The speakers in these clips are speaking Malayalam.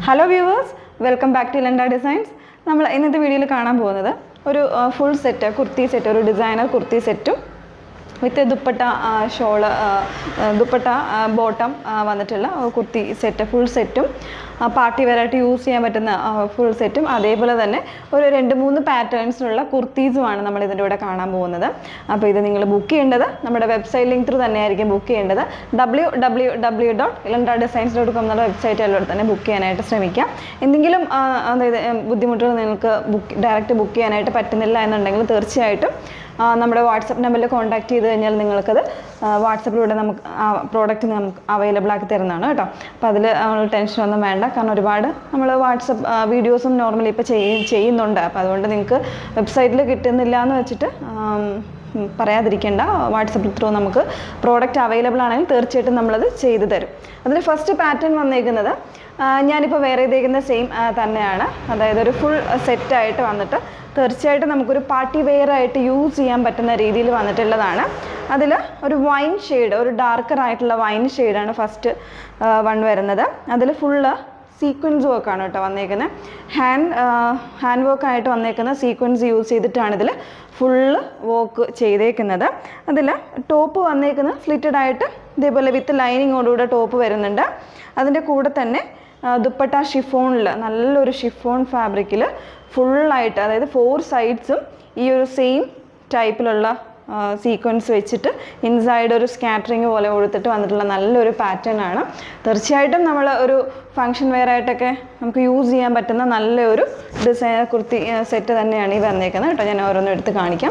hello viewers welcome back to ലണ്ട ഡിസൈൻസ് നമ്മൾ ഇന്നത്തെ വീഡിയോയിൽ കാണാൻ പോകുന്നത് ഒരു ഫുൾ സെറ്റ് കുർത്തി സെറ്റ് ഒരു ഡിസൈനർ കുർത്തി സെറ്റും with dupatta shawl dupatta bottom വന്നിട്ടുള്ള ആ, കുർത്തി സെറ്റ് ഫുൾ സെറ്റും പാർട്ടി വെറൈറ്റി യൂസ് ചെയ്യാൻ പറ്റുന്ന ഫുൾ സെറ്റും അതേപോലെ തന്നെ ഒരു രണ്ട് മൂന്ന് പാറ്റേൺസിലുള്ള കുർത്തീസുമാണ് നമ്മൾ ഇതിൻ്റെ കൂടെ കാണാൻ പോകുന്നത് അപ്പോൾ ഇത് നിങ്ങൾ ബുക്ക് ചെയ്യേണ്ടത് നമ്മുടെ വെബ്സൈറ്റ് ലിങ്ക് ത്രൂ തന്നെയായിരിക്കും ബുക്ക് ചെയ്യേണ്ടത് ഡബ്ല്യൂ ഡബ്ല്യൂ ഡബ്ല്യൂ ഡോട്ട് ഇലണ്ട ഡിസൈൻസ് ഡോട്ട് കോം എന്നുള്ള വെബ്സൈറ്റിലൂടെ തന്നെ ബുക്ക് ചെയ്യാനായിട്ട് ശ്രമിക്കാം എന്തെങ്കിലും ആ, അതായത് ഉം, ബുദ്ധിമുട്ടുകൾ നിങ്ങൾക്ക് ബുക്ക് ഡയറക്റ്റ് ബുക്ക് ചെയ്യാനായിട്ട് പറ്റുന്നില്ല എന്നുണ്ടെങ്കിൽ തീർച്ചയായിട്ടും ആ, നമ്മുടെ വാട്സപ്പ് നമ്പറിൽ കോൺടാക്ട് ചെയ്ത് കഴിഞ്ഞാൽ നിങ്ങൾക്കത് വാട്സപ്പിലൂടെ നമുക്ക് ആ പ്രോഡക്റ്റ് നമുക്ക് അവൈലബിൾ ആക്കി തരുന്നതാണ് കേട്ടോ അപ്പോൾ അതിൽ ടെൻഷൻ ഒന്നും വേണ്ട കാരണം ഒരുപാട് നമ്മൾ വാട്സപ്പ് വീഡിയോസും നോർമലി ഇപ്പോൾ ചെയ്യും ചെയ്യുന്നുണ്ട് അപ്പോൾ അതുകൊണ്ട് നിങ്ങൾക്ക് വെബ്സൈറ്റിൽ കിട്ടുന്നില്ല എന്ന് വെച്ചിട്ട് ആം, ഉം, പറയാതിരിക്കേണ്ട വാട്സപ്പ് ത്രൂ നമുക്ക് പ്രോഡക്റ്റ് അവൈലബിൾ ആണെങ്കിൽ തീർച്ചയായിട്ടും നമ്മളത് ചെയ്തു തരും അതിൽ ഫസ്റ്റ് പാറ്റേൺ വന്നേക്കുന്നത് ആ, ഞാനിപ്പോൾ വേറെ ചെയ്തേക്കുന്ന സെയിം തന്നെയാണ് അതായത് ഒരു ഫുൾ സെറ്റായിട്ട് വന്നിട്ട് തീർച്ചയായിട്ടും നമുക്കൊരു പാർട്ടി വെയർ ആയിട്ട് യൂസ് ചെയ്യാൻ പറ്റുന്ന രീതിയിൽ വന്നിട്ടുള്ളതാണ് അതിൽ ഒരു വൈൻ ഷെയ്ഡ് ഒരു ഡാർക്കർ ആയിട്ടുള്ള വൈൻ ഷെയ്ഡാണ് ഫസ്റ്റ് വൺ വരുന്നത് അതിൽ ഫുള്ള് സീക്വൻസ് വർക്കാണ് കേട്ടോ വന്നേക്കുന്നത് ഹാൻഡ് ഹാൻഡ് വർക്ക് ആയിട്ട് വന്നേക്കുന്ന സീക്വൻസ് യൂസ് ചെയ്തിട്ടാണ് ഇതിൽ ഫുള്ള് വർക്ക് ചെയ്തേക്കുന്നത് അതിൽ ടോപ്പ് വന്നേക്കുന്നത് സ്ലിറ്റഡ് ആയിട്ട് ഇതേപോലെ വിത്ത് ലൈനിങ്ങോടുകൂടെ ടോപ്പ് വരുന്നുണ്ട് അതിൻ്റെ കൂടെ തന്നെ ആ, ദുപ്പട്ട ഷിഫോണിൽ നല്ലൊരു ഷിഫോൺ ഫാബ്രിക്കിൽ ഫുള്ളായിട്ട് അതായത് ഫോർ സൈഡ്സും ഈ ഒരു സെയിം ടൈപ്പിലുള്ള സീക്വൻസ് വെച്ചിട്ട് ഇൻസൈഡ് ഒരു സ്കാറ്ററിങ് പോലെ കൊടുത്തിട്ട് വന്നിട്ടുള്ള നല്ലൊരു പാറ്റേൺ ആണ് തീർച്ചയായിട്ടും നമ്മൾ ഒരു ഫങ്ഷൻ വെയർ ആയിട്ടൊക്കെ നമുക്ക് യൂസ് ചെയ്യാൻ പറ്റുന്ന നല്ലൊരു ഡിസൈനർ കുർത്തി സെറ്റ് തന്നെയാണ് ഈ വന്നേക്കുന്നത് കേട്ടോ ഞാൻ ഓരോന്നും എടുത്ത് കാണിക്കാം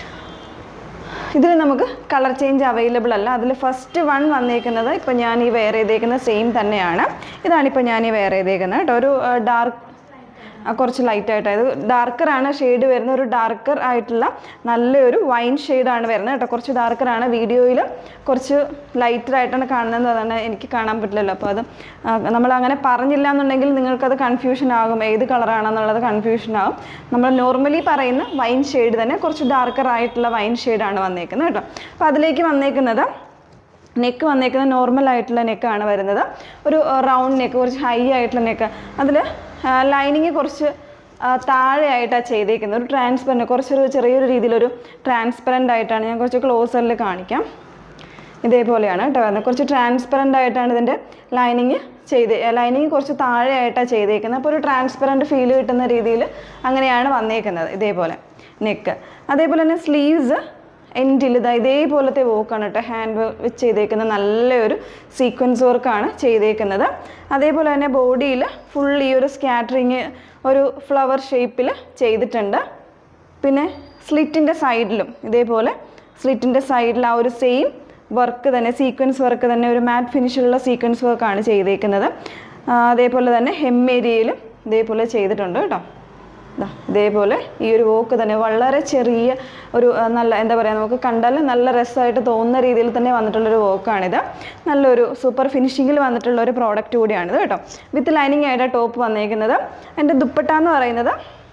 ഇതിൽ നമുക്ക് കളർ ചേഞ്ച് അവൈലബിൾ അല്ല അതിൽ ഫസ്റ്റ് വൺ വന്നേക്കുന്നത് ഇപ്പോൾ ഞാൻ ഈ വെയർ ചെയ്തേക്കുന്ന സെയിം തന്നെയാണ് ഇതാണിപ്പോൾ ഞാൻ ഈ വെയർ ചെയ്തേക്കുന്നത് കേട്ടോ ഒരു ഡാർക്ക് കുറച്ച് ലൈറ്റ് ആയിട്ട് ഇത് ഡാർക്കറാണ് ഷെയ്ഡ് വരുന്നത് ഒരു ഡാർക്കർ ആയിട്ടുള്ള നല്ലൊരു വൈൻ ഷെയ്ഡാണ് വരുന്നത് കേട്ടോ കുറച്ച് ഡാർക്കറാണ് വീഡിയോയിൽ കുറച്ച് ലൈറ്ററായിട്ടാണ് കാണുന്നത് അതാണ് എനിക്ക് കാണാൻ പറ്റില്ലല്ലോ അപ്പോൾ അത് നമ്മൾ അങ്ങനെ പറഞ്ഞില്ല എന്നുണ്ടെങ്കിൽ നിങ്ങൾക്കത് കൺഫ്യൂഷൻ ആകും ഏത് കളറാണെന്നുള്ളത് കൺഫ്യൂഷൻ ആകും നമ്മൾ നോർമലി പറയുന്ന വൈൻ ഷെയ്ഡ് തന്നെ കുറച്ച് ഡാർക്കർ ആയിട്ടുള്ള വൈൻ ഷെയ്ഡാണ് വന്നേക്കുന്നത് കേട്ടോ അപ്പോൾ അതിലേക്ക് വന്നേക്കുന്നത് നെക്ക് വന്നേക്കുന്നത് നോർമൽ ആയിട്ടുള്ള നെക്കാണ് വരുന്നത് ഒരു റൗണ്ട് നെക്ക് കുറച്ച് ഹൈ ആയിട്ടുള്ള നെക്ക് അതിൽ ലൈനിങ് കുറച്ച് ആ, താഴെയായിട്ടാണ് ചെയ്തേക്കുന്നത് ഒരു ട്രാൻസ്പെറൻറ്റ് കുറച്ചൊരു ചെറിയൊരു രീതിയിലൊരു ട്രാൻസ്പെറൻ്റ് ആയിട്ടാണ് ഞാൻ കുറച്ച് ക്ലോസറിൽ കാണിക്കാം ഇതേപോലെയാണ് കേട്ടോ വരുന്നത് കുറച്ച് ട്രാൻസ്പെറൻ്റ് ആയിട്ടാണ് ഇതിൻ്റെ ലൈനിങ് ചെയ്ത് ലൈനിങ് കുറച്ച് താഴെയായിട്ടാണ് ചെയ്തേക്കുന്നത് അപ്പോൾ ഒരു ട്രാൻസ്പെറൻറ്റ് ഫീൽ കിട്ടുന്ന രീതിയിൽ അങ്ങനെയാണ് വന്നേക്കുന്നത് ഇതേപോലെ നെക്ക് അതേപോലെ തന്നെ സ്ലീവ്സ് എൻഡിൽ ഇതാ ഇതേപോലത്തെ വർക്കാണ് കേട്ടോ ഹാൻഡ് വെച്ച് ചെയ്തേക്കുന്ന നല്ലൊരു സീക്വൻസ് വർക്കാണ് ചെയ്തേക്കുന്നത് അതേപോലെ തന്നെ ബോഡിയിൽ ഫുൾ ഈ ഒരു സ്കാറ്ററിങ് ഒരു ഫ്ലവർ ഷേപ്പിൽ ചെയ്തിട്ടുണ്ട് പിന്നെ സ്ലിറ്റിൻ്റെ സൈഡിലും ഇതേപോലെ സ്ലിറ്റിൻ്റെ സൈഡിൽ ആ ഒരു സെയിം വർക്ക് തന്നെ സീക്വൻസ് വർക്ക് തന്നെ ഒരു മാറ്റ് ഫിനിഷിലുള്ള സീക്വൻസ് വർക്കാണ് ചെയ്തേക്കുന്നത് ആ, അതേപോലെ തന്നെ ഹെം ഏരിയയിലും ഇതേപോലെ ചെയ്തിട്ടുണ്ട് കേട്ടോ ദാ ഇതേപോലെ ഈ ഒരു വോക്ക് തന്നെ വളരെ ചെറിയ ഒരു ആ, നല്ല എന്താ പറയുക നമുക്ക് കണ്ടാൽ നല്ല രസമായിട്ട് തോന്നുന്ന രീതിയിൽ തന്നെ വന്നിട്ടുള്ളൊരു വോക്കാണിത് നല്ലൊരു സൂപ്പർ ഫിനിഷിങ്ങിൽ വന്നിട്ടുള്ള ഒരു പ്രോഡക്റ്റ് കൂടിയാണിത് കേട്ടോ വിത്ത് ലൈനിങ് ആയിട്ട് ടോപ്പ് വന്നേക്കുന്നത് എൻ്റെ ദുപ്പട്ട എന്ന് പറയുന്നത്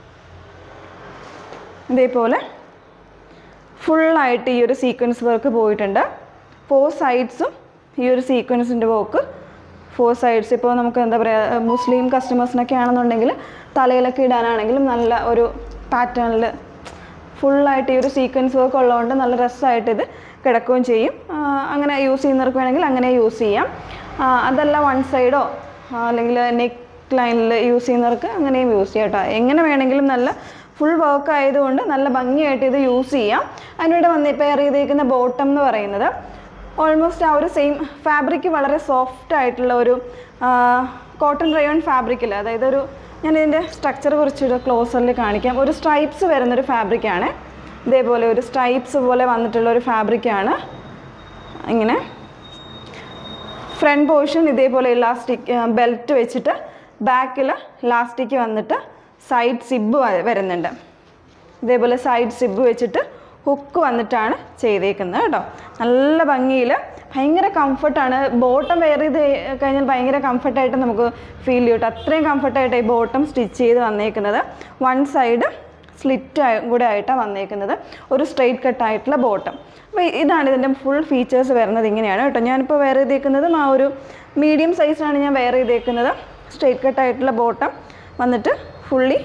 ഇതേപോലെ ഫുള്ളായിട്ട് ഈ ഒരു സീക്വൻസ് വർക്ക് പോയിട്ടുണ്ട് ഫോർ സൈഡ്സും ഈ ഒരു സീക്വൻസിൻ്റെ വർക്ക് ഫോർ സൈഡ്സ് ഇപ്പോൾ നമുക്ക് എന്താ പറയുക മുസ്ലിം കസ്റ്റമേഴ്സിനൊക്കെ ആണെന്നുണ്ടെങ്കിൽ തലയിലൊക്കെ ഇടാനാണെങ്കിലും നല്ല ഒരു പാറ്റേണിൽ ഫുള്ളായിട്ട് ഈ ഒരു സീക്വൻസ് വർക്ക് ഉള്ളതുകൊണ്ട് നല്ല രസമായിട്ട് ഇത് കിടക്കുകയും ചെയ്യും ആ, അങ്ങനെ യൂസ് ചെയ്യുന്നവർക്ക് വേണമെങ്കിൽ അങ്ങനെ യൂസ് ചെയ്യാം ആ, അതല്ല വൺ സൈഡോ അല്ലെങ്കിൽ നെക്ക് ലൈനിൽ യൂസ് ചെയ്യുന്നവർക്ക് അങ്ങനെയും യൂസ് ചെയ്യാം കേട്ടോ എങ്ങനെ വേണമെങ്കിലും നല്ല ഫുൾ വർക്ക് ആയതുകൊണ്ട് നല്ല ഭംഗിയായിട്ട് ഇത് യൂസ് ചെയ്യാം അതിനിവിടെ വന്ന് പെയർ ചെയ്തേക്കുന്ന ബോട്ടം എന്ന് പറയുന്നത് ഓൾമോസ്റ്റ് ആ ഒരു സെയിം ഫാബ്രിക് വളരെ സോഫ്റ്റ് ആയിട്ടുള്ള ഒരു കോട്ടൺ റയോൺ ഫാബ്രിക്കിൽ അതായത് ഒരു ഞാൻ ഇതിൻ്റെ സ്ട്രക്ചർ കുറച്ചൊരു ക്ലോസറിൽ കാണിക്കാം ഒരു സ്ട്രൈപ്സ് വരുന്നൊരു ഫാബ്രിക്കാണ് ഇതേപോലെ ഒരു സ്ട്രൈപ്സ് പോലെ വന്നിട്ടുള്ള ഒരു ഫാബ്രിക്കാണ് ഇങ്ങനെ ഫ്രണ്ട് പോർഷൻ ഇതേപോലെ ഇലാസ്റ്റിക് ബെൽറ്റ് വെച്ചിട്ട് ബാക്കിൽ ലാസ്റ്റിക്ക് വന്നിട്ട് സൈഡ് സിബ് വരുന്നുണ്ട് ഇതേപോലെ സൈഡ് സിബ് വെച്ചിട്ട് ഹുക്ക് വന്നിട്ടാണ് ചെയ്തേക്കുന്നത് കേട്ടോ നല്ല ഭംഗിയിൽ ഭയങ്കര കംഫർട്ടാണ് ബോട്ടം വെയർ ചെയ്ത് കഴിഞ്ഞാൽ ഭയങ്കര കംഫർട്ടായിട്ട് നമുക്ക് ഫീൽ ചെയ്യും കേട്ടോ അത്രയും കംഫർട്ടായിട്ട് ഈ ബോട്ടം സ്റ്റിച്ച് ചെയ്ത് വന്നേക്കുന്നത് വൺ സൈഡ് സ്ലിറ്റ് കൂടെ ആയിട്ടാണ് വന്നേക്കുന്നത് ഒരു സ്ട്രെയിറ്റ് കട്ട് ആയിട്ടുള്ള ബോട്ടം അപ്പോൾ ഇതാണ് ഇതിൻ്റെ ഫുൾ ഫീച്ചേഴ്സ് വരുന്നത് ഇങ്ങനെയാണ് കേട്ടോ ഞാനിപ്പോൾ വെയർ ചെയ്തേക്കുന്നതും ആ ഒരു മീഡിയം സൈസിലാണ് ഞാൻ വെയർ ചെയ്തേക്കുന്നത് സ്ട്രെയിറ്റ് കട്ട് ആയിട്ടുള്ള ബോട്ടം വന്നിട്ട് ഫുള്ളി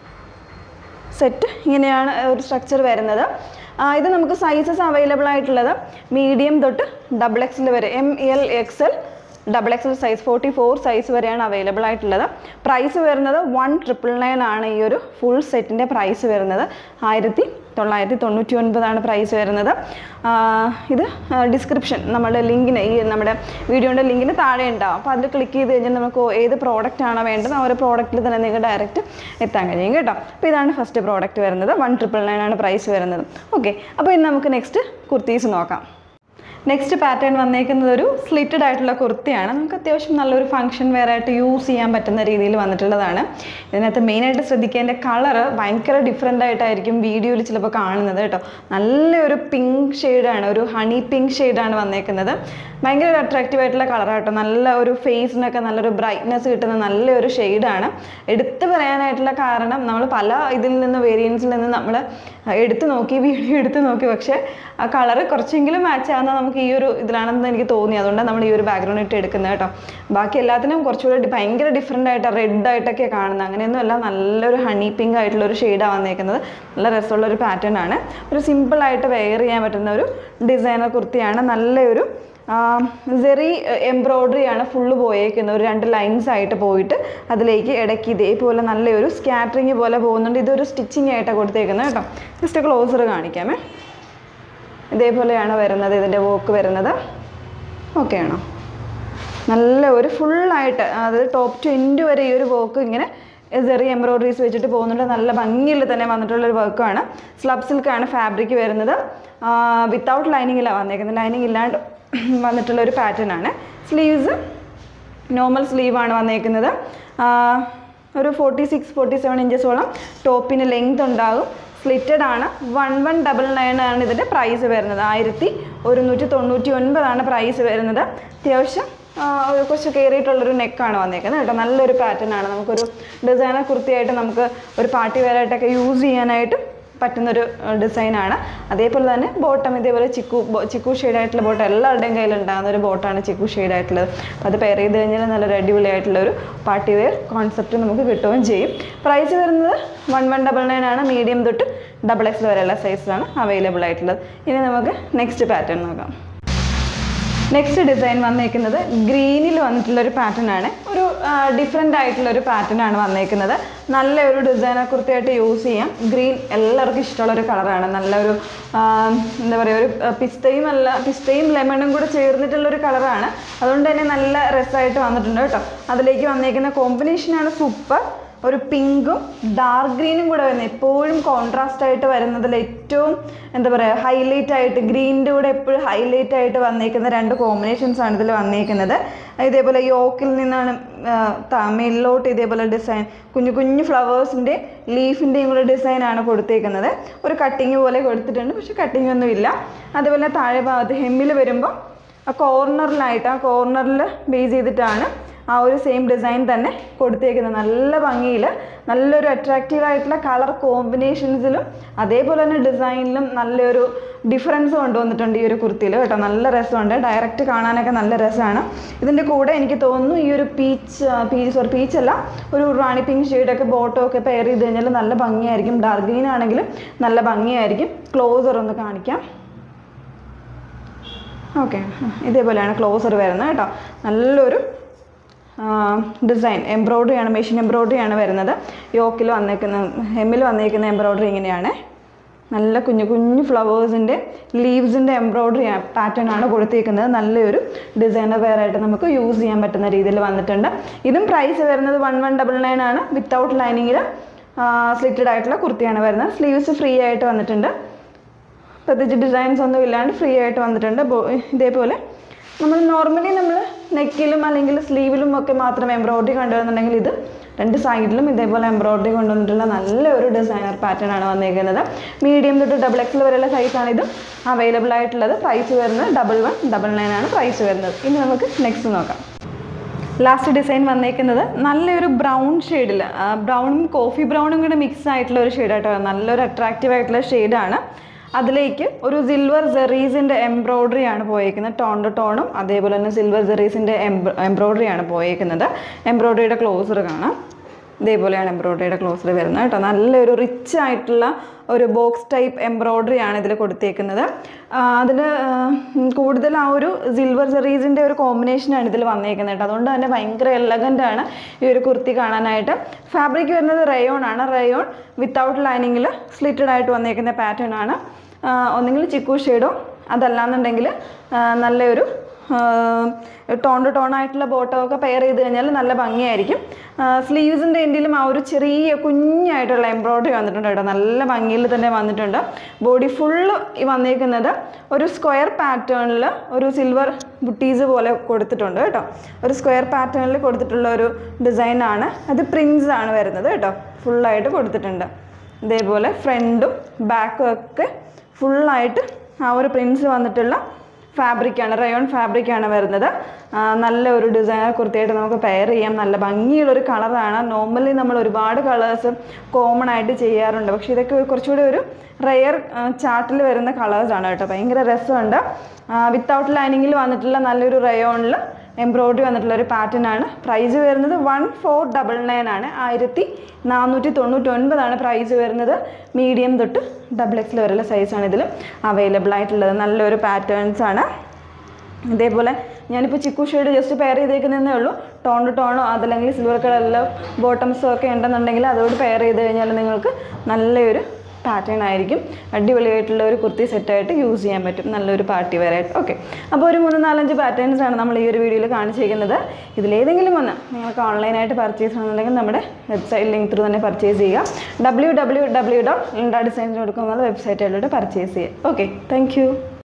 സെറ്റ് ഇങ്ങനെയാണ് ഒരു സ്ട്രക്ചർ വരുന്നത് ആ, ഇത് നമുക്ക് സൈസസ് അവൈലബിൾ ആയിട്ടുള്ളത് മീഡിയം തൊട്ട് ഡബിൾ എക്സിൽ വരെ M L X L double XL size forty four size വരെയാണ് അവൈലബിൾ ആയിട്ടുള്ളത് പ്രൈസ് വരുന്നത് വൺ ട്രിപ്പിൾ നയൻ ആണ് ഈ ഒരു ഫുൾ സെറ്റിൻ്റെ പ്രൈസ് വരുന്നത് ആയിരത്തി തൊള്ളായിരത്തി തൊണ്ണൂറ്റി ഒൻപതാണ് പ്രൈസ് വരുന്നത് ആ, ഇത് ഡിസ്ക്രിപ്ഷൻ നമ്മുടെ ലിങ്കിന് ഈ നമ്മുടെ വീഡിയോൻ്റെ ലിങ്കിന് താഴെ ഉണ്ടാവും അപ്പോൾ അതിൽ ക്ലിക്ക് ചെയ്ത് കഴിഞ്ഞാൽ നമുക്ക് ഏത് പ്രോഡക്റ്റ് ആണോ വേണ്ടത് ആ ഒരു പ്രോഡക്റ്റിൽ തന്നെ നിങ്ങൾക്ക് ഡയറക്റ്റ് എത്താൻ കഴിയും കേട്ടോ അപ്പോൾ ഇതാണ് ഫസ്റ്റ് പ്രോഡക്റ്റ് വരുന്നത് വൺ ട്രിപ്പിൾ നയൻ ആണ് പ്രൈസ് വരുന്നത് ഓക്കെ അപ്പോൾ ഇനി നമുക്ക് നെക്സ്റ്റ് കുർത്തീസ് നോക്കാം നെക്സ്റ്റ് പാറ്റേൺ വന്നേക്കുന്നത് ഒരു സ്ലിറ്റഡ് ആയിട്ടുള്ള കുർത്തിയാണ് നമുക്ക് അത്യാവശ്യം നല്ലൊരു ഫംഗ്ഷൻ വെയർ ആയിട്ട് യൂസ് ചെയ്യാൻ പറ്റുന്ന രീതിയിൽ വന്നിട്ടുള്ളതാണ് ഇതിനകത്ത് മെയിനായിട്ട് ശ്രദ്ധിക്കേണ്ട കളറ് ഭയങ്കര ഡിഫറെൻ്റ് ആയിട്ടായിരിക്കും വീഡിയോയിൽ ചിലപ്പോൾ കാണുന്നത് കേട്ടോ നല്ലൊരു പിങ്ക് ഷെയ്ഡാണ് ഒരു ഹണി പിങ്ക് ഷെയ്ഡാണ് വന്നേക്കുന്നത് ഭയങ്കര ഒരു അട്രാക്റ്റീവ് ആയിട്ടുള്ള കളറാട്ടോ നല്ല ഒരു ഫേസിനൊക്കെ നല്ലൊരു ബ്രൈറ്റ്നെസ് കിട്ടുന്ന നല്ലൊരു ഷെയ്ഡാണ് എടുത്തു പറയാനായിട്ടുള്ള കാരണം നമ്മൾ പല ഇതിൽ നിന്ന് വേരിയൻസിൽ നിന്ന് നമ്മൾ എടുത്തു നോക്കി വീഡിയോ എടുത്ത് നോക്കി പക്ഷേ ആ കളറ് കുറച്ചെങ്കിലും മാച്ച് ആവുന്ന നമുക്ക് ഈ ഒരു ഇതിലാണെന്ന് എനിക്ക് തോന്നി അതുകൊണ്ടാണ് നമ്മൾ ഈ ഒരു ബാക്ക്ഗ്രൗണ്ട് ഇട്ട് എടുക്കുന്നത് കേട്ടോ ബാക്കി എല്ലാത്തിനും കുറച്ചുകൂടി ഡി- ഭയങ്കര ഡിഫറെൻ്റ് ആയിട്ട് റെഡ് ആയിട്ടൊക്കെ കാണുന്നത് അങ്ങനെയൊന്നും അല്ല നല്ലൊരു ഹണി പിങ്ക് ആയിട്ടുള്ള ഒരു ഷെയ്ഡാണ് വന്നേക്കുന്നത് നല്ല രസമുള്ള ഒരു പാറ്റേൺ ആണ് ഒരു സിമ്പിളായിട്ട് വെയർ ചെയ്യാൻ പറ്റുന്ന ഒരു ഡിസൈനർ കുർത്തിയാണ് നല്ലൊരു സെറി എംബ്രോയ്ഡറി ആണ് ഫുള്ള് പോയേക്കുന്നത് ഒരു രണ്ട് ലൈൻസ് ആയിട്ട് പോയിട്ട് അതിലേക്ക് ഇടയ്ക്ക് ഇതേപോലെ നല്ലൊരു സ്കാറ്ററിങ് പോലെ പോകുന്നുണ്ട് ഇതൊരു സ്റ്റിച്ചിങ് ആയിട്ടാണ് കൊടുത്തേക്കുന്നത് കേട്ടോ ജസ്റ്റ് ക്ലോസർ കാണിക്കാമേ ഇതേപോലെയാണ് വരുന്നത് ഇതിൻ്റെ വർക്ക് വരുന്നത് ഓക്കെ ആണോ നല്ല ഒരു ഫുള്ളായിട്ട് അതായത് ടോപ്പ് ടു എൻഡ് വരെ ഈ ഒരു വർക്ക് ഇങ്ങനെ ചെറിയ എംബ്രോയിഡറീസ് വെച്ചിട്ട് പോകുന്നുണ്ട് നല്ല ഭംഗിയിൽ തന്നെ വന്നിട്ടുള്ളൊരു വർക്കാണ് സ്ലബ് സിൽക്കാണ് ഫാബ്രിക് വരുന്നത് വിത്തൗട്ട് ലൈനിങ്ങിലാണ് വന്നേക്കുന്നത് ലൈനിങ് ഇല്ലാണ്ട് വന്നിട്ടുള്ള ഒരു പാറ്റേൺ ആണ് സ്ലീവ്സ് നോർമൽ സ്ലീവാണ് വന്നേക്കുന്നത് ആ, ഒരു ഫോർട്ടി സിക്സ് ഫോർട്ടി സെവൻ ഇഞ്ചസോളം ടോപ്പിന് ലെങ്ത് ഉണ്ടാകും സ്ലിറ്റഡ് ആണ് വൺ വൺ ഡബിൾ നയൻ ആണ് ഇതിൻ്റെ പ്രൈസ് വരുന്നത് ആയിരത്തി ഒരുന്നൂറ്റി തൊണ്ണൂറ്റി ഒൻപതാണ് പ്രൈസ് വരുന്നത് അത്യാവശ്യം ആ, ഒരു കുറച്ച് കയറിയിട്ടുള്ളൊരു നെക്കാണ് വന്നേക്കുന്നത് കേട്ടോ നല്ലൊരു പാറ്റേൺ ആണ് നമുക്കൊരു ഡിസൈനർ കുർത്തിയായിട്ട് നമുക്ക് ഒരു പാർട്ടി വെയർ ആയിട്ടൊക്കെ യൂസ് ചെയ്യാനായിട്ട് പറ്റുന്നൊരു ഡിസൈനാണ് അതേപോലെ തന്നെ ബോട്ടം ഇതേപോലെ ചിക്കു ബോ- ചിക്കു ഷെയ്ഡായിട്ടുള്ള ബോട്ടം എല്ലാവരുടെയും കയ്യിൽ ഉണ്ടാകുന്ന ഒരു ബോട്ടാണ് ചിക്കു ഷെയ്ഡായിട്ടുള്ളത് അപ്പോൾ അത് പെയർ ചെയ്ത് കഴിഞ്ഞാൽ നല്ലൊരു അടിപൊളിയായിട്ടുള്ള ഒരു പാർട്ടി വെയർ കോൺസെപ്റ്റ് നമുക്ക് കിട്ടുകയും ചെയ്യും പ്രൈസ് വരുന്നത് വൺ വൺ ഡബിൾ നയൻ ആണ് മീഡിയം തൊട്ട് ഡബിൾ എക്സ് വരെയുള്ള സൈസിലാണ് അവൈലബിൾ ആയിട്ടുള്ളത് ഇനി നമുക്ക് നെക്സ്റ്റ് പാറ്റേൺ നോക്കാം നെക്സ്റ്റ് ഡിസൈൻ വന്നേക്കുന്നത് ഗ്രീനിൽ വന്നിട്ടുള്ള ഒരു പാറ്റേൺ ആണ് ഒരു ഡിഫറെൻ്റ് ആയിട്ടുള്ള ഒരു പാറ്റേൺ ആണ് വന്നേക്കുന്നത് നല്ല ഒരു ഡിസൈനർ കുർത്തിയായിട്ട് യൂസ് ചെയ്യാം ഗ്രീൻ എല്ലാവർക്കും ഇഷ്ടമുള്ള ഒരു കളറാണ് നല്ലൊരു ആ, എന്താ പറയുക ഒരു ആ, പിസ്തയും അല്ല പിസ്തയും ലെമണും കൂടെ ചേർന്നിട്ടുള്ള ഒരു കളറാണ് അതുകൊണ്ട് തന്നെ നല്ല രസമായിട്ട് വന്നിട്ടുണ്ട് കേട്ടോ അതിലേക്ക് വന്നേക്കുന്ന കോമ്പിനേഷനാണ് സൂപ്പർ ഒരു പിങ്കും ഡാർക്ക് ഗ്രീനും കൂടെ വരുന്നത് എപ്പോഴും കോൺട്രാസ്റ്റ് ആയിട്ട് വരുന്നതിൽ ഏറ്റവും എന്താ പറയുക ഹൈലൈറ്റ് ആയിട്ട് ഗ്രീനിൻ്റെ കൂടെ എപ്പോഴും ഹൈലൈറ്റ് ആയിട്ട് വന്നേക്കുന്ന രണ്ട് കോമ്പിനേഷൻസ് ആണ് ഇതിൽ വന്നേക്കുന്നത് ഇതേപോലെ യോക്കിൽ നിന്നാണ് മേലിലോട്ട് ഇതേപോലെ ഡിസൈൻ കുഞ്ഞു കുഞ്ഞു ഫ്ലവേഴ്സിൻ്റെ ലീഫിൻ്റെയും കൂടെ ഡിസൈനാണ് കൊടുത്തേക്കുന്നത് ഒരു കട്ടിങ് പോലെ കൊടുത്തിട്ടുണ്ട് പക്ഷെ കട്ടിങ് ഒന്നും ഇല്ല അതേപോലെ താഴെ ഭാഗത്ത് ഹെമ്മിൽ വരുമ്പോൾ ആ കോർണറിലായിട്ട് ആ കോർണറിൽ ബേസ് ചെയ്തിട്ടാണ് ആ ഒരു സെയിം ഡിസൈൻ തന്നെ കൊടുത്തേക്കുന്നത് നല്ല ഭംഗിയിൽ നല്ലൊരു അട്രാക്റ്റീവ് ആയിട്ടുള്ള കളർ കോമ്പിനേഷൻസിലും അതേപോലെ തന്നെ ഡിസൈനിലും നല്ലൊരു ഡിഫറൻസ് കൊണ്ടുവന്നിട്ടുണ്ട് ഈ ഒരു കുർത്തിയിൽ കേട്ടോ നല്ല രസമുണ്ട് ഡയറക്റ്റ് കാണാനൊക്കെ നല്ല രസമാണ് ഇതിൻ്റെ കൂടെ എനിക്ക് തോന്നുന്നു ഈ ഒരു പീച്ച് പീ സോറി പീച്ച് അല്ല ഒരു റാണി പിങ്ക് ഷെയ്ഡൊക്കെ ബോട്ടോ ഒക്കെ പെയർ ചെയ്ത് കഴിഞ്ഞാൽ നല്ല ഭംഗിയായിരിക്കും ഡാർക്ക് ഗ്രീൻ ആണെങ്കിലും നല്ല ഭംഗിയായിരിക്കും ക്ലോസർ ഒന്ന് കാണിക്കാം ഓക്കെ ഇതേപോലെയാണ് ക്ലോസർ വരുന്നത് കേട്ടോ നല്ലൊരു ഡിസൈൻ എംബ്രോയ്ഡറി ആണ് മെഷീൻ എംബ്രോയ്ഡറി ആണ് വരുന്നത് യോക്കിൽ വന്നേക്കുന്ന ഹെമ്മിൽ വന്നേക്കുന്ന എംബ്രോയ്ഡറി ഇങ്ങനെയാണ് നല്ല കുഞ്ഞു കുഞ്ഞു ഫ്ലവേഴ്സിൻ്റെ ലീവ്സിൻ്റെ എംബ്രോയ്ഡറി പാറ്റേൺ ആണ് കൊടുത്തേക്കുന്നത് നല്ലൊരു ഡിസൈനർ വെയർ ആയിട്ട് നമുക്ക് യൂസ് ചെയ്യാൻ പറ്റുന്ന രീതിയിൽ വന്നിട്ടുണ്ട് ഇതും പ്രൈസ് വരുന്നത് വൺ വൺ ഡബിൾ നയൻ ആണ് വിത്തൗട്ട് ലൈനിങ്ങിൽ സ്ലിറ്റഡ് ആയിട്ടുള്ള കുർത്തിയാണ് വരുന്നത് സ്ലീവ്സ് ഫ്രീ ആയിട്ട് വന്നിട്ടുണ്ട് പ്രത്യേകിച്ച് ഡിസൈൻസ് ഒന്നും ഇല്ലാണ്ട് ഫ്രീ ആയിട്ട് വന്നിട്ടുണ്ട് ബോ- ഇതേപോലെ നമ്മൾ നോർമലി നമ്മൾ നെക്കിലും അല്ലെങ്കിൽ സ്ലീവിലും ഒക്കെ മാത്രം എംബ്രോയ്ഡറി കൊണ്ടുവരുന്നുണ്ടെങ്കിൽ ഇത് രണ്ട് സൈഡിലും ഇതേപോലെ എംബ്രോയ്ഡറി കൊണ്ടുവന്നിട്ടുള്ള നല്ലൊരു ഡിസൈനർ പാറ്റേൺ ആണ് വന്നിരിക്കുന്നത് മീഡിയം തൊട്ട് ഡബിൾ എക്സൽ വരെയുള്ള സൈസാണ് ഇത് അവൈലബിൾ ആയിട്ടുള്ളത് പ്രൈസ് വരുന്നത് ഡബിൾ വൺ ഡബിൾ നയൻ ആണ് പ്രൈസ് വരുന്നത് ഇനി നമുക്ക് നെക്സ്റ്റ് നോക്കാം ലാസ്റ്റ് ഡിസൈൻ വന്നേക്കുന്നത് നല്ലൊരു ബ്രൗൺ ഷെയ്ഡിൽ ബ്രൗണും കോഫി ബ്രൗണും കൂടെ മിക്സ് ആയിട്ടുള്ള ഒരു ഷെയ്ഡായിട്ടോ നല്ലൊരു അട്രാക്റ്റീവ് ആയിട്ടുള്ള ഷെയ്ഡാണ് അതിലേക്ക് ഒരു സിൽവർ ജെറീസിൻ്റെ എംബ്രോയ്ഡറി ആണ് പോയേക്കുന്നത് ടോൺ ടു ടോണും അതേപോലെ തന്നെ സിൽവർ ജെറീസിൻ്റെ എംബ്രോയ്ഡറി ആണ് പോയേക്കുന്നത് എംബ്രോയ്ഡറിയുടെ ക്ലോസർ കാണാം ഇതേപോലെയാണ് എംബ്രോയ്ഡറിയുടെ ക്ലോസർ വരുന്നത് കേട്ടോ നല്ലൊരു റിച്ച് ആയിട്ടുള്ള ഒരു ബോക്സ് ടൈപ്പ് എംബ്രോയ്ഡറി ആണ് ഇതിൽ കൊടുത്തേക്കുന്നത് അതിൽ കൂടുതൽ ആ ഒരു സിൽവർ സെറീസിൻ്റെ ഒരു കോമ്പിനേഷനാണ് ഇതിൽ വന്നേക്കുന്നത് കേട്ടോ അതുകൊണ്ട് തന്നെ ഭയങ്കര എലഗൻ്റ് ആണ് ഈ ഒരു കുർത്തി കാണാനായിട്ട് ഫാബ്രിക് വരുന്നത് റയോൺ ആണ് റയോൺ വിത്തൗട്ട് ലൈനിങ്ങിൽ സ്ലിറ്റഡ് ആയിട്ട് വന്നേക്കുന്ന പാറ്റേൺ ആണ് ഒന്നെങ്കിൽ ചിക്കു ഷെയ്ഡോ അതല്ലാന്നുണ്ടെങ്കിൽ നല്ലൊരു ടോൺ ടു ടോൺ ആയിട്ടുള്ള ബോട്ടോ ഒക്കെ പെയർ ചെയ്ത് കഴിഞ്ഞാൽ നല്ല ഭംഗിയായിരിക്കും സ്ലീവ്സിൻ്റെ എൻഡിലും ആ ഒരു ചെറിയ കുഞ്ഞായിട്ടുള്ള എംബ്രോയ്ഡറി വന്നിട്ടുണ്ട് കേട്ടോ നല്ല ഭംഗിയിൽ തന്നെ വന്നിട്ടുണ്ട് ബോഡി ഫുള്ള് വന്നേക്കുന്നത് ഒരു സ്ക്വയർ പാറ്റേണിൽ ഒരു സിൽവർ ബുട്ടീസ് പോലെ കൊടുത്തിട്ടുണ്ട് കേട്ടോ ഒരു സ്ക്വയർ പാറ്റേണിൽ കൊടുത്തിട്ടുള്ള ഒരു ഡിസൈനാണ് അത് പ്രിൻസ് ആണ് വരുന്നത് കേട്ടോ ഫുള്ളായിട്ട് കൊടുത്തിട്ടുണ്ട് ഇതേപോലെ ഫ്രണ്ടും ബാക്കും ഒക്കെ ഫുള്ളായിട്ട് ആ ഒരു പ്രിൻസ് വന്നിട്ടുള്ള ഫാബ്രിക്കാണ് റയോൺ ഫാബ്രിക്കാണ് വരുന്നത് ആ, നല്ല ഒരു ഡിസൈനർ കുർത്തിയായിട്ട് നമുക്ക് പെയർ ചെയ്യാം നല്ല ഭംഗിയുള്ളൊരു കളറാണ് നോർമലി നമ്മൾ ഒരുപാട് കളേഴ്സ് കോമൺ ആയിട്ട് ചെയ്യാറുണ്ട് പക്ഷേ ഇതൊക്കെ ഒരു കുറച്ചുകൂടി ഒരു റെയർ ചാർട്ടിൽ വരുന്ന കളേഴ്സാണ് കേട്ടോ ഭയങ്കര രസമുണ്ട് വിത്തൗട്ട് ലൈനിങ്ങിൽ വന്നിട്ടുള്ള നല്ലൊരു റയോണിൽ എംബ്രോയ്ഡറി വന്നിട്ടുള്ള ഒരു പാറ്റേൺ ആണ് പ്രൈസ് വരുന്നത് വൺ ഫോർ ഡബിൾ നയൻ ആണ് ആയിരത്തി നാനൂറ്റി തൊണ്ണൂറ്റി ഒൻപതാണ് പ്രൈസ് വരുന്നത് മീഡിയം തൊട്ട് ഡബിൾ എക്സിൽ വരെയുള്ള സൈസാണ് ഇതിൽ അവൈലബിൾ ആയിട്ടുള്ളത് നല്ലൊരു പാറ്റേൺസ് ആണ് ഇതേപോലെ ഞാനിപ്പോൾ ചിക്കു ഷെയ്ഡ് ജസ്റ്റ് പെയർ ചെയ്തേക്കുന്നതേ ഉള്ളൂ ടോൺ ടു ടോണോ അതല്ലെങ്കിൽ സിൽവർ കളറിലോ ബോട്ടംസോ ഒക്കെ ഉണ്ടെന്നുണ്ടെങ്കിൽ അതോട് പെയർ ചെയ്ത് കഴിഞ്ഞാൽ നിങ്ങൾക്ക് നല്ലൊരു പാറ്റേൺ ആയിരിക്കും അടിപൊളിയായിട്ടുള്ള ഒരു കുർത്തി സെറ്റായിട്ട് യൂസ് ചെയ്യാൻ പറ്റും നല്ലൊരു പാർട്ടി വെയർ ആയിട്ട് ഓക്കെ അപ്പോൾ ഒരു മൂന്ന് നാലഞ്ച് പാറ്റേൺസ് ആണ് നമ്മൾ ഈ ഒരു വീഡിയോയിൽ കാണിച്ചിരിക്കുന്നത് ഇതിലേതെങ്കിലും ഒന്ന് നിങ്ങൾക്ക് ഓൺലൈനായിട്ട് പർച്ചേസ് ചെയ്യണമെന്നുണ്ടെങ്കിൽ നമ്മുടെ വെബ്സൈറ്റ് ലിങ്ക് ത്രൂ തന്നെ പർച്ചേസ് ചെയ്യുക W W W dot Linda designs കൊടുക്കുന്ന വെബ്സൈറ്റിലൂടെ പർച്ചേസ് ചെയ്യുക ഓക്കെ താങ്ക് യു